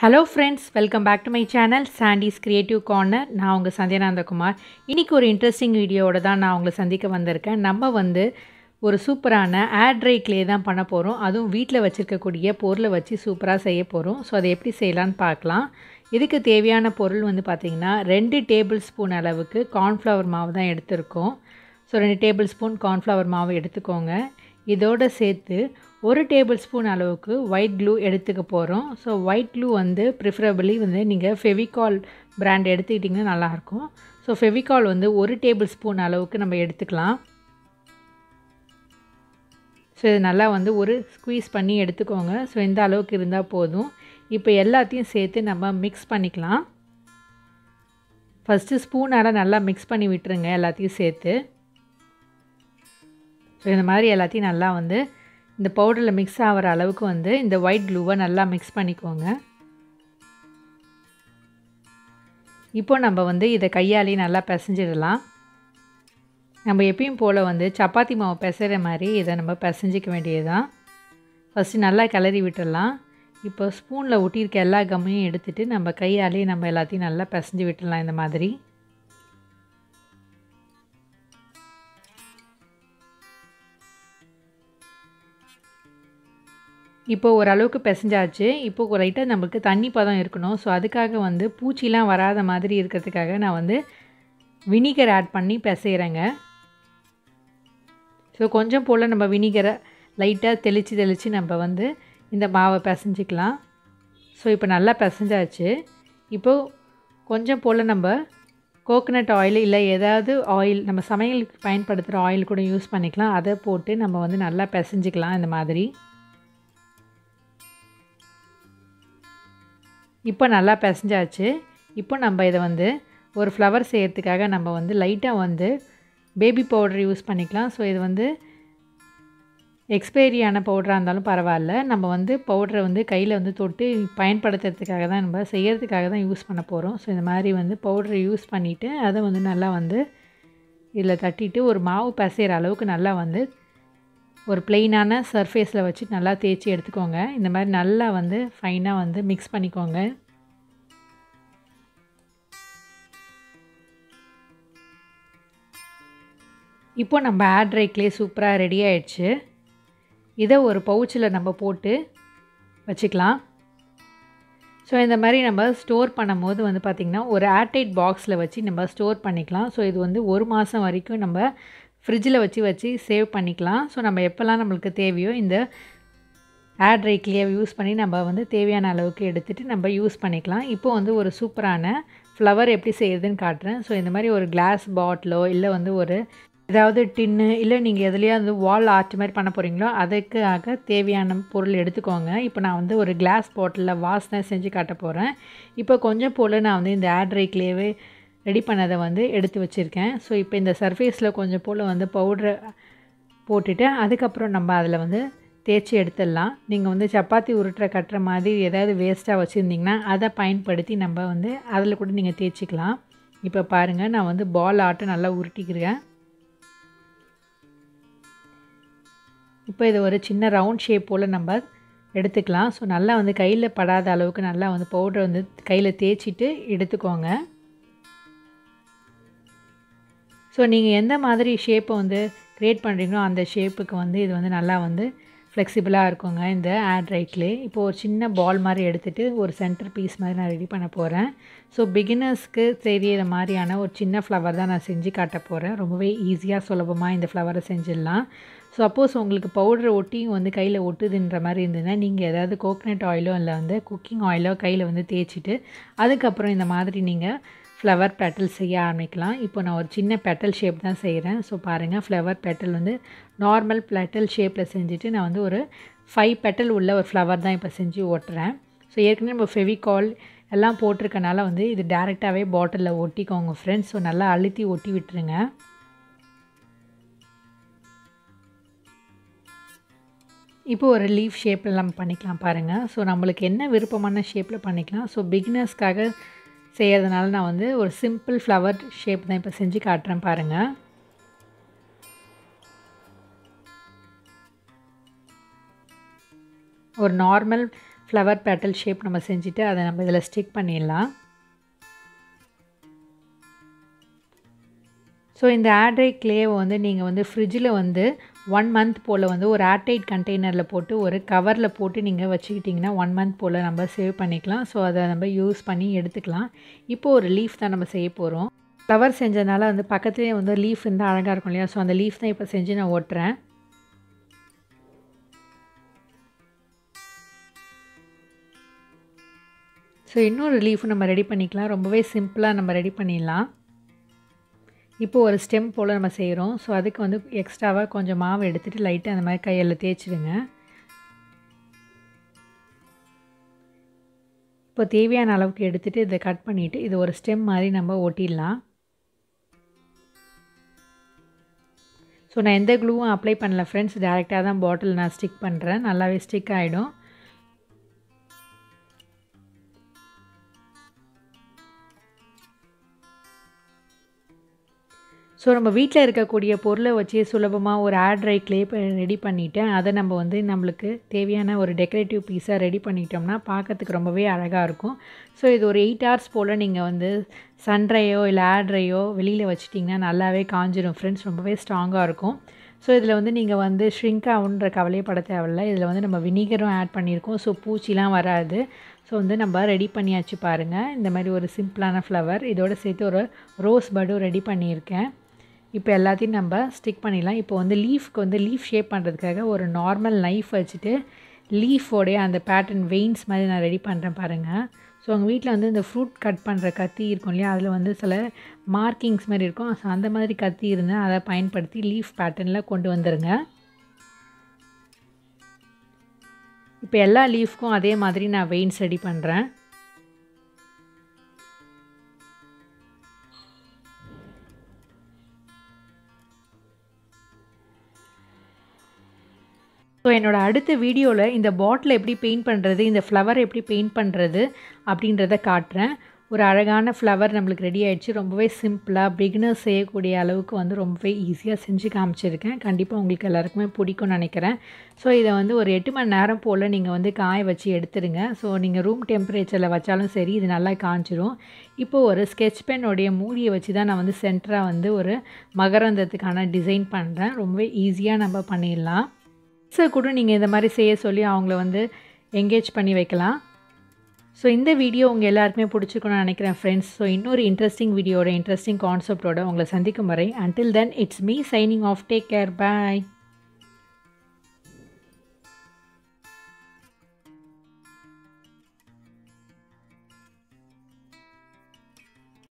hello friends welcome back to my channel Sandy's creative corner நான் உங்கள் சந்தியானந்தகுமார் இன்றைக்கி ஒரு இன்ட்ரெஸ்டிங் வீடியோவோட தான் நான் உங்களை சந்திக்க வந்திருக்கேன் நம்ம வந்து ஒரு சூப்பரான ஏர் ட்ரை க்ளே தான் பண்ண போகிறோம் அதுவும் வீட்டில் வச்சுருக்கக்கூடிய பொருளை வச்சு சூப்பராக செய்ய போகிறோம் ஸோ அதை எப்படி செய்யலான்னு பார்க்கலாம் இதுக்கு தேவையான பொருள் வந்து பார்த்திங்கன்னா ரெண்டு டேபிள் ஸ்பூன் அளவுக்கு கார்ன்ஃப்ளவர் மாவு தான் எடுத்திருக்கோம் ஸோ ரெண்டு டேபிள் ஸ்பூன் கார்ன்ஃப்ளவர் மாவு எடுத்துக்கோங்க இதோடு சேர்த்து ஒரு டேபிள் ஸ்பூன் அளவுக்கு ஒயிட் க்ளூ எடுத்துக்க போகிறோம் ஸோ ஒயிட் க்ளூ வந்து ப்ரிஃபரபிளி வந்து நீங்கள் ஃபெவிகால் பிராண்ட் எடுத்துக்கிட்டிங்கன்னா நல்லாயிருக்கும் ஸோ ஃபெவிகால் வந்து ஒரு டேபிள் ஸ்பூன் அளவுக்கு நம்ம எடுத்துக்கலாம் ஸோ இது நல்லா வந்து ஒரு ஸ்குவீஸ் பண்ணி எடுத்துக்கோங்க ஸோ இந்த அளவுக்கு இருந்தால் போதும் இப்போ எல்லாத்தையும் சேர்த்து நம்ம மிக்ஸ் பண்ணிக்கலாம் ஃபஸ்ட்டு ஸ்பூனால் நல்லா மிக்ஸ் பண்ணி விட்டுருங்க எல்லாத்தையும் சேர்த்து ஸோ இந்த மாதிரி எல்லாத்தையும் நல்லா வந்து இந்த பவுடரில் மிக்ஸ் ஆகிற அளவுக்கு வந்து இந்த ஒயிட் க்ளூவை நல்லா மிக்ஸ் பண்ணிக்கோங்க இப்போ நம்ம வந்து இதை கையாலேயே நல்லா பிசைஞ்சிடலாம் நம்ம எப்பயும் போல் வந்து சப்பாத்தி மாவு பிசைகிற மாதிரி இதை நம்ம பிசைஞ்சிக்க வேண்டியது தான் ஃபஸ்ட்டு நல்லா கிளறி விட்டுடலாம் இப்போ ஸ்பூனில் ஒட்டியிருக்க எல்லா கம்மையும் எடுத்துகிட்டு நம்ம கையாலேயே நம்ம எல்லாத்தையும் நல்லா பிசைஞ்சு விட்டுடலாம் இந்த மாதிரி இப்போ ஓரளவுக்கு பிசைஞ்சாச்சு இப்போ லைட்டாக நம்மளுக்கு தண்ணி பதம் இருக்கணும் ஸோ அதுக்காக வந்து பூச்சிலாம் வராத மாதிரி இருக்கிறதுக்காக நான் வந்து வினிகர் ஆட் பண்ணி பிசைகிறேங்க ஸோ கொஞ்சம் போல் நம்ம வினிகரை லைட்டாக தெளித்து தெளித்து நம்ம வந்து இந்த மாவை பிசைஞ்சிக்கலாம் ஸோ இப்போ நல்லா பிசைஞ்சாச்சு இப்போது கொஞ்சம் போல் நம்ம கோகனட் ஆயில் இல்லை ஏதாவது ஆயில் நம்ம சமையலுக்கு பயன்படுத்துகிற ஆயில் கூட யூஸ் பண்ணிக்கலாம் அதை போட்டு நம்ம வந்து நல்லா பிசைஞ்சிக்கலாம் இந்த மாதிரி இப்போ நல்லா பிசைஞ்சாச்சு இப்போ நம்ம இதை வந்து ஒரு ஃப்ளவர் செய்கிறதுக்காக நம்ம வந்து லைட்டாக வந்து பேபி பவுடர் யூஸ் பண்ணிக்கலாம் ஸோ இது வந்து எக்ஸ்பைரியான பவுடராக இருந்தாலும் பரவாயில்ல நம்ம வந்து பவுடரை வந்து கையில் வந்து தொட்டு பயன்படுத்துறதுக்காக தான் நம்ம செய்கிறதுக்காக தான் யூஸ் பண்ண போகிறோம் ஸோ இந்த மாதிரி வந்து பவுடரை யூஸ் பண்ணிவிட்டு அதை வந்து நல்லா வந்து இதில் தட்டிட்டு ஒரு மாவு பிசைகிற அளவுக்கு நல்லா வந்து ஒரு பிளெயினான சர்ஃபேஸில் வச்சு நல்லா தேய்ச்சி எடுத்துக்கோங்க இந்த மாதிரி நல்லா வந்து ஃபைனாக வந்து மிக்ஸ் பண்ணிக்கோங்க இப்போ நம்ம ஏர் ட்ரை க்ளே சூப்பராக ரெடி ஆயிடுச்சு இதை ஒரு பவுச்சில் நம்ம போட்டு வச்சுக்கலாம் ஸோ இந்த மாதிரி நம்ம ஸ்டோர் பண்ணும்போது வந்து பார்த்திங்கன்னா ஒரு ஏர்டைட் பாக்ஸில் வச்சு நம்ம ஸ்டோர் பண்ணிக்கலாம் ஸோ இது வந்து ஒரு மாதம் வரைக்கும் நம்ம ஃப்ரிட்ஜில் வச்சு வச்சு சேவ் பண்ணிக்கலாம் ஸோ நம்ம எப்போல்லாம் நம்மளுக்கு தேவையோ இந்த ஏர் ட்ரை கிளியை யூஸ் பண்ணி நம்ம வந்து தேவையான அளவுக்கு எடுத்துகிட்டு நம்ம யூஸ் பண்ணிக்கலாம் இப்போ வந்து ஒரு சூப்பரான ஃப்ளவர் எப்படி செய்கிறதுன்னு காட்டுறேன் ஸோ இந்த மாதிரி ஒரு கிளாஸ் பாட்டிலோ இல்லை வந்து ஒரு ஏதாவது டின்னு இல்லை நீங்கள் எதுலேயா வந்து வால் ஆர்ட் மாதிரி பண்ண போகிறீங்களோ அதுக்காக தேவையான பொருள் எடுத்துக்கோங்க இப்போ நான் வந்து ஒரு கிளாஸ் பாட்டிலில் வாசனை செஞ்சு காட்ட போகிறேன் இப்போ கொஞ்சம் போல் நான் வந்து இந்த ஏர் ட்ரை கிளேவே ரெடி பண்ணதை வந்து எடுத்து வச்சுருக்கேன் ஸோ இப்போ இந்த சர்ஃபேஸில் கொஞ்சம் போல் வந்து பவுட்ரு போட்டுட்டு அதுக்கப்புறம் நம்ம அதில் வந்து தேய்ச்சி எடுத்துடலாம் நீங்கள் வந்து சப்பாத்தி உருட்டுற கட்டுற மாதிரி ஏதாவது வேஸ்ட்டாக வச்சுருந்திங்கன்னா அதை பயன்படுத்தி நம்ம வந்து அதில் கூட நீங்கள் தேய்ச்சிக்கலாம் இப்போ பாருங்கள் நான் வந்து பால் ஆட்டம் நல்லா உருட்டிக்கிறேன் இப்போ இது ஒரு சின்ன ரவுண்ட் ஷேப் போல் நம்ம எடுத்துக்கலாம் ஸோ நல்லா வந்து கையில் படாத அளவுக்கு நல்லா வந்து பவுடரை வந்து கையில் தேய்ச்சிட்டு எடுத்துக்கோங்க ஸோ நீங்கள் எந்த மாதிரி ஷேப்பை வந்து க்ரியேட் பண்ணுறீங்களோ அந்த ஷேப்புக்கு வந்து இது வந்து நல்லா வந்து ஃப்ளெக்சிபிளாக இருக்குங்க இந்த ஏர் ட்ரைக்லே இப்போது ஒரு சின்ன பால் மாதிரி எடுத்துகிட்டு ஒரு சென்டர் பீஸ் மாதிரி நான் ரெடி பண்ண போகிறேன் ஸோ பிகினர்ஸ்க்கு தெரியிற மாதிரியான ஒரு சின்ன ஃப்ளவர் தான் நான் செஞ்சு காட்ட போகிறேன் ரொம்பவே ஈஸியாக சுலபமாக இந்த ஃப்ளவரை செஞ்சிடலாம் ஸோ சப்போஸ் உங்களுக்கு பவுடர் ஒட்டியும் வந்து கையில் ஒட்டுதுன்ற மாதிரி இருந்ததுன்னா நீங்கள் ஏதாவது கோகனட் ஆயிலோ இல்லை வந்து குக்கிங் ஆயிலோ கையில் வந்து தேய்ச்சிட்டு அதுக்கப்புறம் இந்த மாதிரி நீங்கள் ஃப்ளவர் பெட்டல் செய்ய ஆரம்பிக்கலாம் இப்போ நான் ஒரு சின்ன பெட்டல் ஷேப் தான் செய்கிறேன் ஸோ பாருங்கள் ஃப்ளவர் பெட்டல் வந்து நார்மல் பெட்டல் ஷேப்பில் செஞ்சுட்டு நான் வந்து ஒரு ஃபைவ் பெட்டல் உள்ள ஒரு ஃப்ளவர் தான் இப்போ செஞ்சு ஓட்டுறேன் ஸோ ஏற்கனவே நம்ம ஃபெவிகால் எல்லாம் போட்டிருக்கனால வந்து இது டேரெக்டாகவே பாட்டிலில் ஒட்டிக்கோங்க ஃப்ரெண்ட்ஸ் ஸோ நல்லா அழுத்தி ஒட்டி விட்டுருங்க இப்போ ஒரு லீஃப் ஷேப்பில் நம்ம பண்ணிக்கலாம் பாருங்கள் ஸோ நம்மளுக்கு என்ன விருப்பமான ஷேப்பில் பண்ணிக்கலாம் ஸோ பிகினர்ஸ்க்காக செய்கிறதுனால நான் வந்து ஒரு சிம்பிள் ஃப்ளவர் ஷேப் தான் இப்போ செஞ்சு காட்டுறேன் பாருங்கள் ஒரு நார்மல் ஃப்ளவர் பேட்டல் ஷேப் நம்ம செஞ்சுட்டு அதை நம்ம இதில் ஸ்டிக் பண்ணிடலாம் ஸோ இந்த ஆட்ரை கிளேவை வந்து நீங்கள் வந்து ஃப்ரிட்ஜில் வந்து ஒன் மந்த் போல் வந்து ஒரு ஏர்டைட் கண்டெய்னரில் போட்டு ஒரு கவரில் போட்டு நீங்கள் வச்சுக்கிட்டிங்கன்னா ஒன் மந்த் போல் நம்ம சேவ் பண்ணிக்கலாம் ஸோ அதை நம்ம யூஸ் பண்ணி எடுத்துக்கலாம் இப்போது ஒரு லீஃப் தான் நம்ம செய்ய போகிறோம் ஃப்ளவர் செஞ்சதுனால வந்து பக்கத்துலேயே வந்து லீஃப் இருந்தால் அழகாக இருக்கும் இல்லையா ஸோ அந்த லீஃப் தான் இப்போ செஞ்சு நான் ஓட்டுறேன் ஸோ இன்னொரு லீஃப் நம்ம ரெடி பண்ணிக்கலாம் ரொம்பவே சிம்பிளாக நம்ம ரெடி பண்ணிடலாம் இப்போது ஒரு ஸ்டெம் போல் நம்ம செய்கிறோம் ஸோ அதுக்கு வந்து எக்ஸ்ட்ராவாக கொஞ்சம் மாவு எடுத்துகிட்டு லைட்டாக அந்த மாதிரி கையில் தேய்ச்சிடுங்க இப்போ தேவையான அளவுக்கு எடுத்துகிட்டு இதை கட் பண்ணிவிட்டு இது ஒரு ஸ்டெம் மாதிரி நம்ம ஒட்டிடலாம் ஸோ நான் எந்த க்ளூவும் அப்ளை பண்ணல ஃப்ரெண்ட்ஸ் டேரெக்டாக தான் பாட்டில் நான் ஸ்டிக் பண்ணுறேன் நல்லாவே ஸ்டிக் ஆகிடும் ஸோ நம்ம வீட்டில் இருக்கக்கூடிய பொருளை வச்சு சுலபமாக ஒரு ஆட் ட்ரை கிளே ரெடி பண்ணிவிட்டு அதை நம்ம வந்து நம்மளுக்கு தேவையான ஒரு டெக்கரேட்டிவ் பீஸாக ரெடி பண்ணிட்டோம்னா பார்க்கறதுக்கு ரொம்பவே அழகாக இருக்கும் ஸோ இது ஒரு எயிட் ஹவர்ஸ் போல் நீங்கள் வந்து சன்ட்ரையோ இல்லை ஆட் ட்ரையோ வெளியில் வச்சிட்டிங்கன்னா நல்லாவே காஞ்சிடும் ஃப்ரெண்ட்ஸ் ரொம்பவே ஸ்ட்ராங்காக இருக்கும் ஸோ இதில் வந்து நீங்கள் வந்து ஷ்ரிங்க் ஆகுன்ற கவலையப்பட தேவையில்ல இதில் வந்து நம்ம வினிகரும் ஆட் பண்ணியிருக்கோம் ஸோ பூச்சிலாம் வராது ஸோ வந்து நம்ம ரெடி பண்ணியாச்சு பாருங்கள் இந்த மாதிரி ஒரு சிம்பிளான ஃப்ளவர் இதோட சேர்த்து ஒரு ரோஸ் பர்டும் ரெடி பண்ணியிருக்கேன் இப்போ எல்லாத்தையும் நம்ம ஸ்டிக் பண்ணிடலாம் இப்போ வந்து லீஃப்க்கு வந்து லீஃப் ஷேப் பண்ணுறதுக்காக ஒரு நார்மல் நைஃப் வச்சுட்டு லீஃபோடைய அந்த பேட்டர்ன் வெயின்ஸ் மாதிரி நான் ரெடி பண்ணுறேன் பாருங்கள் ஸோ உங்கள் வீட்டில் வந்து இந்த ஃப்ரூட் கட் பண்ணுற கத்தி இருக்கும் இல்லையா அதில் வந்து சில மார்க்கிங்ஸ் மாதிரி இருக்கும் ஸோ அந்த மாதிரி கத்தி இருந்தால் அதை பயன்படுத்தி லீஃப் பேட்டர்னில் கொண்டு வந்துடுங்க இப்போ எல்லா லீஃப்க்கும் அதே மாதிரி நான் வெயின்ஸ் ரெடி பண்ணுறேன் ஸோ என்னோடய அடுத்த வீடியோவில் இந்த பாட்டில் எப்படி பெயிண்ட் பண்ணுறது இந்த ஃப்ளவர் எப்படி பெயிண்ட் பண்ணுறது அப்படின்றத காட்டுறேன் ஒரு அழகான ஃப்ளவர் நம்மளுக்கு ரெடி ஆகிடுச்சு ரொம்பவே சிம்பிளாக பிகினர்ஸ் செய்யக்கூடிய அளவுக்கு வந்து ரொம்பவே ஈஸியாக செஞ்சு காமிச்சிருக்கேன் கண்டிப்பாக உங்களுக்கு எல்லாருக்குமே பிடிக்கும்னு நினைக்கிறேன் ஸோ இதை வந்து ஒரு எட்டு மணி நேரம் போல் நீங்கள் வந்து காய வச்சு எடுத்துருங்க ஸோ நீங்கள் ரூம் டெம்பரேச்சரில் வச்சாலும் சரி இது நல்லா காஞ்சிரும் இப்போது ஒரு ஸ்கெட்ச் பென்னோடைய மூடியை வச்சு தான் நான் வந்து சென்டராக வந்து ஒரு மகரந்தத்துக்கான டிசைன் பண்ணுறேன் ரொம்பவே ஈஸியாக நம்ம பண்ணிடலாம் ஸோ கூட நீங்கள் இந்த மாதிரி செய்ய சொல்லி அவங்கள வந்து என்கேஜ் பண்ணி வைக்கலாம் ஸோ இந்த வீடியோ உங்கள் எல்லாருக்குமே பிடிச்சிருக்குன்னு நினைக்கிறேன் ஃப்ரெண்ட்ஸ் ஸோ இன்னொரு இன்ட்ரெஸ்டிங் வீடியோட இன்ட்ரெஸ்டிங் கான்செப்டோட உங்களை சந்திக்கும் வரை until then it's me signing off take care bye